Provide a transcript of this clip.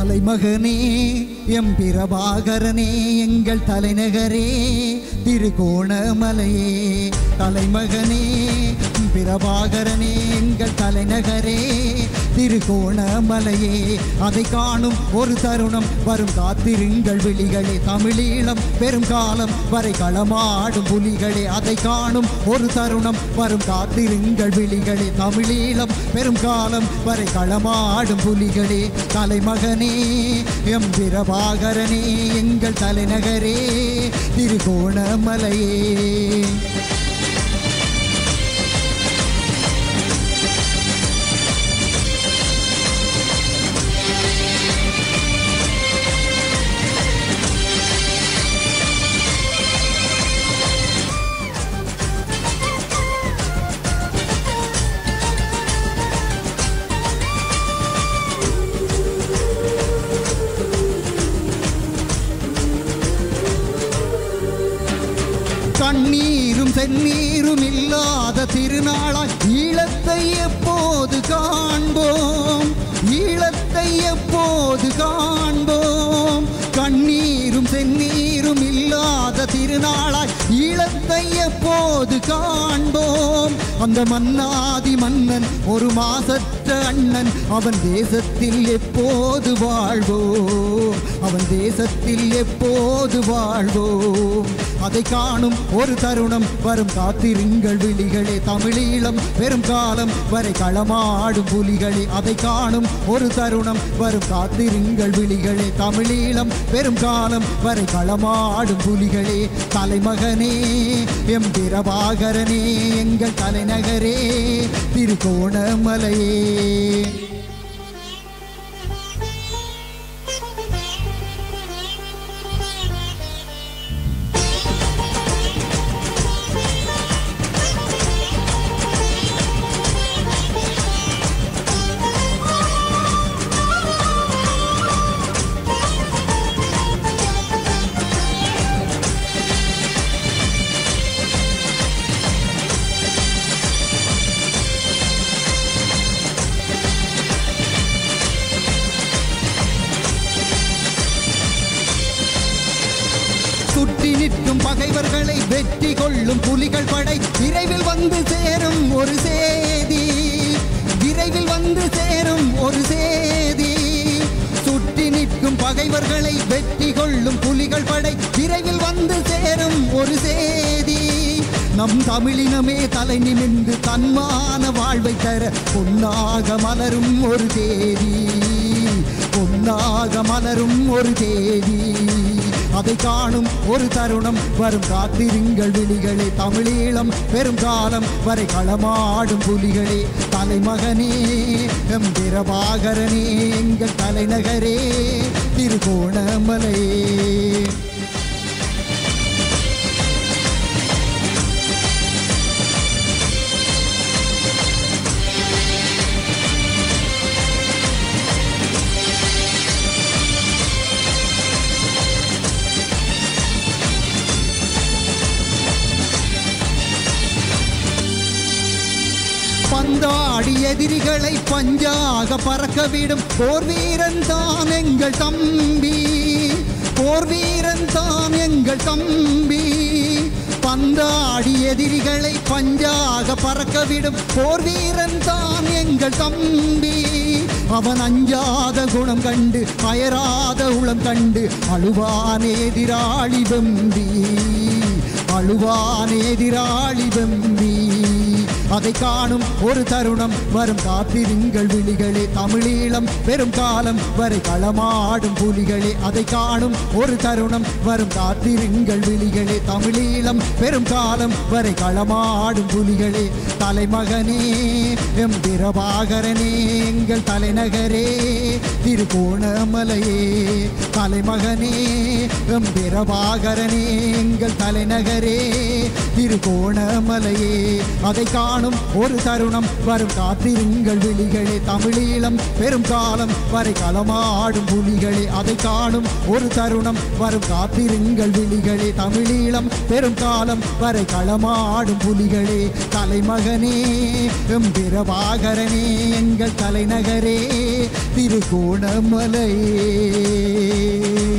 தலைமகனே M பிரபாகரனே எங்கள் தலைநகரே திருகோணமலையே தலைமகனே பிரபாகரனே எங்கள் தலைநகரே திருகோணமலையே அதை காணும் ஒரு தருணம் வரும் காத்திருங்கள் விழிகளே தமிழீழம் பெரும் காலம் வரை களமாடும் புலிகளே அதை காணும் ஒரு தருணம் வரும் காத்திருங்கள் விழிகளே தமிழீழம் பெரும் காலம் வரை களமாடும் புலிகளே தலைமகனே எம் பிரபாகரனே எங்கள் தலைநகரே திருகோணமலையே கண்ணீரும் செந்நீரும் இல்லாத திருநாளாய் ஈழத்தை எப்போது காண்போம் ஈழத்தை எப்போது காண்போம் கண்ணீரும் செந்நீரும் இல்லாத திருநாளாய் ஈழத்தை எப்போது காண்போம் அந்த மன்னாதி மன்னன் ஒரு மாசற்ற அண்ணன் அவன் தேசத்தில் எப்போது வாழ்வோம் அவன் தேசத்தில் எப்போது வாழ்வோம் அதை காணும் ஒரு தருணம் வரும் காத்திருங்கள் விழிகளே தமிழீழம் பெரும் காலம் வரை களமாடும் புலிகளே அதை காணும் ஒரு தருணம் வரும் காத்திருங்கள் விழிகளே தமிழீழம் பெரும் காலம் வரை களமாடும் புலிகளே தலைமகனே எம் பிரபாகரனே எங்கள் தலைநகரே திருகோணமலையே சுற்றி நிற்கும் பகைவர்களை வெற்றி கொள்ளும் புலிகள் படை விரைவில் வந்து சேரும் ஒரு சேதி விரைவில் வந்து சேரும் ஒரு சேதி சுற்றி நிற்கும் பகைவர்களை வெற்றி கொள்ளும் புலிகள் படை விரைவில் வந்து சேரும் ஒரு சேதி நம் தமிழினமே தலை நிமிர்ந்து தன்மான வாழ்வை தர பொன்னாக மலரும் ஒரு தேதி பொன்னாக மலரும் ஒரு தேதி அதை காணும் ஒரு தருணம் வரும் காத்திருங்கள் விழிகளே தமிழீழம் பெரும் காலம் வரை களமாடும் புலிகளே தலைமகனே எம் பிரபாகரனே எங்கள் தலைநகரே திருகோணமலையே பந்தாடி எதிரிகளை பஞ்சாக பறக்கவிடும் போர் வீரன் தான் எங்கள் தம்பி போர் வீரன் தான் எங்கள் தம்பி பந்தாடி எதிரிகளை பஞ்சாக பறக்கவிடும் போர் வீரன் தான் எங்கள் தம்பி அவன் அஞ்சாத குணம் கண்டு அயராத உளம் கண்டு அழுவான் எதிராளி வெம்பி அழுவான் எதிராளி வெம்பி அதை காணும் ஒரு தருணம் வரும் காத்திருங்கள் விழிகளே தமிழீழம் பெரும் காலம் வரை களமாடும் புலிகளே அதை காணும் ஒரு தருணம் வரும் காத்திருங்கள் விழிகளே தமிழீழம் பெரும் காலம் வரை களமாடும் புலிகளே தலைமகனே எம் பிரபாகரனே எங்கள் தலைநகரே திருகோணமலையே தலைமகனே எம் பிரபாகரனே எங்கள் தலைநகரே திருகோணமலையே அதை காணும் ஒரு தருணம் வரும் காத்திருங்கள் விழிகளே தமிழீழம் பெரும் காலம் வரை களமாடும் புலிகளே அதை காணும் ஒரு தருணம் வரும் காத்திருங்கள் விழிகளே தமிழீழம் பெரும் காலம் வரை களமாடும் புலிகளே தலைமகனே எம் பிரபா பிரபாகரனே எங்கள் தலைநகரே திருகோணமலையே